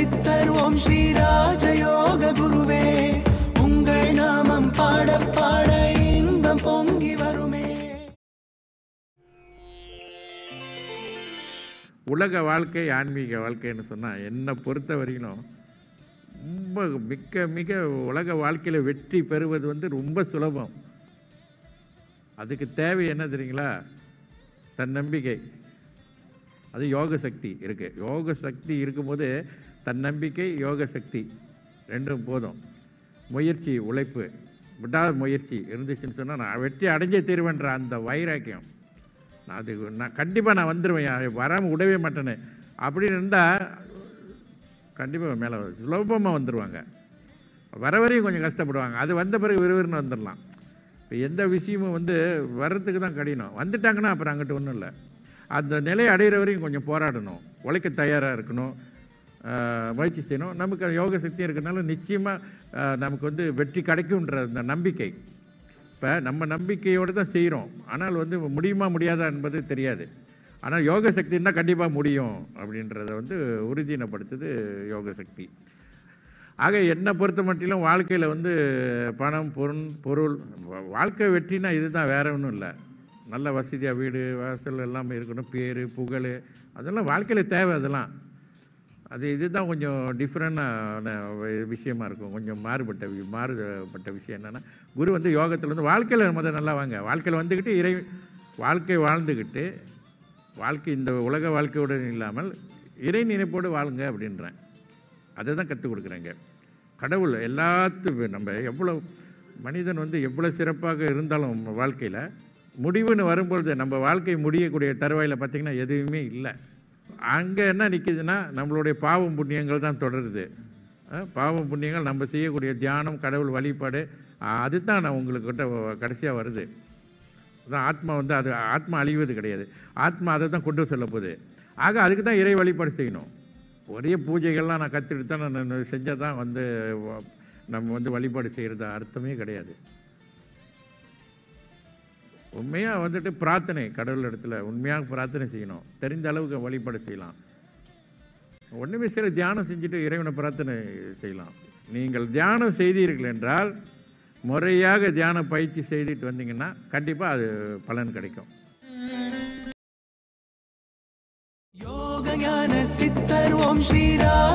சித்தர் ஓம் ஸ்ரீ ராஜயோக குருவே உங்கள் நாமம் பாட பாட இன்பம் பொங்கி வருமே உலக வாழ்க்கை ஆன்மீக வாழ்க்கைன்னு சொன்னால் என்னை பொறுத்த வரையிலும் ரொம்ப மிக்க மிக உலக வாழ்க்கையில் வெற்றி பெறுவது வந்து ரொம்ப சுலபம் அதுக்கு தேவை என்ன தெரியுங்களா தன்னம்பிக்கை அது யோக சக்தி இருக்குது யோக சக்தி இருக்கும்போது தன்னம்பிக்கை யோக சக்தி ரெண்டும் போதும் முயற்சி உழைப்பு விடாத முயற்சி இருந்துச்சுன்னு சொன்னால் நான் வெற்றி அடைஞ்சே தீர்வேன்ற அந்த வைராக்கியம் நான் அது நான் கண்டிப்பாக நான் வந்துடுவேன் வராமல் விடவே மாட்டேன்னு அப்படின்னு இருந்தால் கண்டிப்பாக மேலே சுலபமாக வந்துடுவாங்க வர வரையும் கொஞ்சம் கஷ்டப்படுவாங்க அது வந்த பிறகு விறுவிறுன்னு வந்துடலாம் இப்போ எந்த விஷயமும் வந்து வர்றதுக்கு தான் கடினம் வந்துட்டாங்கன்னா அப்புறம் அங்கிட்டு ஒன்றும் இல்லை அந்த நிலையை அடையிற வரையும் கொஞ்சம் போராடணும் உழைக்க தயாராக இருக்கணும் ஆஹ் முயற்சி செய்யணும் நமக்கு அது யோக சக்தி இருக்கிறனால நிச்சயமாக நமக்கு வந்து வெற்றி கிடைக்குன்ற அந்த நம்பிக்கை இப்போ நம்ம நம்பிக்கையோடு தான் செய்கிறோம் ஆனால் வந்து முடியுமா முடியாதா என்பது தெரியாது ஆனால் யோக சக்தி இருந்தால் கண்டிப்பாக முடியும் அப்படின்றத வந்து உறுதியினப்படுத்துது யோக சக்தி ஆக என்னை பொறுத்த மட்டிலும் வாழ்க்கையில் வந்து பணம் பொருள் பொருள் வா- வாழ்க்கை வெற்றினா இதுதான் வேற ஒன்றும் இல்லை நல்ல வசதியாக வீடு வாசல் எல்லாமே இருக்கணும் பேர் புகழ் அதெல்லாம் வாழ்க்கையில் தேவை அதெல்லாம் அது இதுதான் கொஞ்சம் டிஃப்ரெண்டான விஷயமா இருக்கும் கொஞ்சம் மாறுபட்ட வி- மாறுபட்ட விஷயம் என்னென்னா குரு வந்து யோகத்தில் வந்து வாழ்க்கையில் முதல்ல நல்லா வாங்க வாழ்க்கையில் வந்துக்கிட்டு இறை வாழ்க்கை வாழ்ந்துக்கிட்டு வாழ்க்கை இந்த உலக வாழ்க்கையுடன் இல்லாமல் இறை நினைப்போடு வாழுங்க அப்படின்றேன் அதை தான் கற்றுக் கொடுக்குறேங்க கடவுள் எல்லாத்துக்கும் நம்ம எவ்வளோ மனிதன் வந்து எவ்வளோ சிறப்பாக இருந்தாலும் வாழ்க்கையில் முடிவுன்னு வரும்பொழுது நம்ம வாழ்க்கை முடியக்கூடிய தருவாயில் பார்த்திங்கன்னா எதுவுமே இல்லை அங்கே என்ன நிற்கிதுன்னா நம்மளுடைய பாவம் புண்ணியங்கள் தான் தொடருது அஹ், பாவம் புண்ணியங்கள் நம்ம செய்யக்கூடிய தியானம் கடவுள் வழிபாடு அஹ், அதுதான் நான் உங்களுக்கிட்ட கடைசியாக வருது அதான் ஆத்மா வந்து அது ஆத்மா அழிவது கிடையாது ஆத்மா அதை தான் கொண்டு செல்ல போகுது ஆக அதுக்கு தான் இறை வழிபாடு செய்யணும் ஒரே பூஜைகள்லாம் நான் கற்றுட்டு தான் நான் செஞ்சால் தான் வந்து வ- நம்ம வந்து வழிபாடு செய்கிறது அர்த்தமே கிடையாது உண்மையாக வந்துட்டு பிரார்த்தனை கடவுள் இடத்துல உண்மையாக பிரார்த்தனை செய்யணும் தெரிந்த அளவுக்கு வழிபாடு செய்யலாம் ஒன்றுமே சில தியானம் செஞ்சுட்டு இறைவனை பிரார்த்தனை செய்யலாம் நீங்கள் தியானம் செய்தீர்கள் என்றால் முறையாக தியான பயிற்சி செய்துட்டு வந்தீங்கன்னா கண்டிப்பாக அது பலன் கிடைக்கும் யோக ஞான சித்தர் ஓம் ஸ்ரீ ராஜ